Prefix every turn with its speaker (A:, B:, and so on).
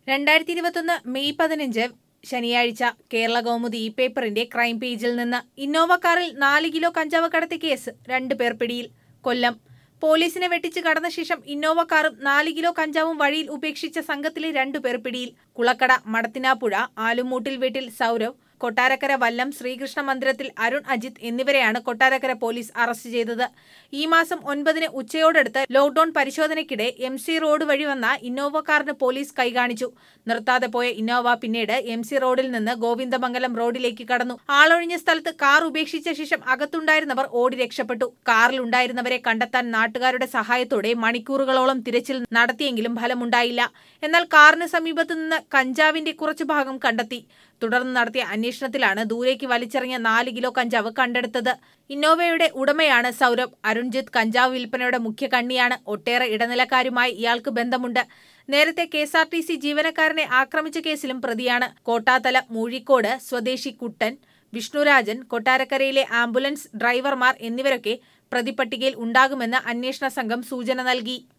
A: രണ്ടായിരത്തി ഇരുപത്തൊന്ന് മെയ് പതിനഞ്ച് ശനിയാഴ്ച കേരള കൗമുദി ഈ പേപ്പറിന്റെ ക്രൈം പേജിൽ നിന്ന് ഇന്നോവ കാറിൽ നാല് കിലോ കഞ്ചാവ് കടത്തി കേസ് രണ്ടു പേർ പിടിയിൽ കൊല്ലം പോലീസിനെ വെട്ടിച്ച് കടന്ന ശേഷം ഇന്നോവ കാറും നാല് കിലോ കഞ്ചാവും വഴിയിൽ ഉപേക്ഷിച്ച സംഘത്തിലെ രണ്ടുപേർ പിടിയിൽ കുളക്കട മടത്തിനാപ്പുഴ ആലുമൂട്ടിൽ വീട്ടിൽ സൗരവ് കൊട്ടാരക്കര വല്ലം ശ്രീകൃഷ്ണ മന്ദിരത്തിൽ അരുൺ അജിത് എന്നിവരെയാണ് കൊട്ടാരക്കര പോലീസ് അറസ്റ്റ് ചെയ്തത് ഈ മാസം ഒൻപതിന് ഉച്ചയോടടുത്ത് ലോക്ഡൌൺ പരിശോധനയ്ക്കിടെ എം സി റോഡ് വഴി വന്ന ഇന്നോവ കാറിന് പോലീസ് കൈകാണിച്ചു നിർത്താതെ പോയ ഇന്നോവ പിന്നീട് എം സി റോഡിൽ നിന്ന് ഗോവിന്ദമംഗലം റോഡിലേക്ക് കടന്നു ആളൊഴിഞ്ഞ സ്ഥലത്ത് കാർ ഉപേക്ഷിച്ച ശേഷം അകത്തുണ്ടായിരുന്നവർ ഓടി രക്ഷപ്പെട്ടു കാറിലുണ്ടായിരുന്നവരെ കണ്ടെത്താൻ നാട്ടുകാരുടെ സഹായത്തോടെ മണിക്കൂറുകളോളം തിരച്ചിൽ നടത്തിയെങ്കിലും ഫലമുണ്ടായില്ല എന്നാൽ കാറിന് സമീപത്തു നിന്ന് കഞ്ചാവിന്റെ കുറച്ചു ഭാഗം കണ്ടെത്തി തുടർന്ന് നടത്തിയ അന്വേഷണത്തിലാണ് ദൂരേക്ക് വലിച്ചെറിഞ്ഞ നാല് കിലോ കഞ്ചാവ് കണ്ടെടുത്തത് ഇന്നോവയുടെ ഉടമയാണ് സൗരഭ് അരുൺജിത്ത് കഞ്ചാവ് വിൽപ്പനയുടെ മുഖ്യ കണ്ണിയാണ് ഒട്ടേറെ ഇടനിലക്കാരുമായി ഇയാൾക്ക് ബന്ധമുണ്ട് നേരത്തെ K S R T C ജീവനക്കാരനെ ആക്രമിച്ച കേസിലും പ്രതിയാണ് കോട്ടാത്തല മൂഴിക്കോട് സ്വദേശി കുട്ടൻ വിഷ്ണുരാജൻ കൊട്ടാരക്കരയിലെ ആംബുലൻസ് ഡ്രൈവർമാർ എന്നിവരൊക്കെ പ്രതിപട്ടികയിൽ ഉണ്ടാകുമെന്ന് അന്വേഷണ സംഘം സൂചന നൽകി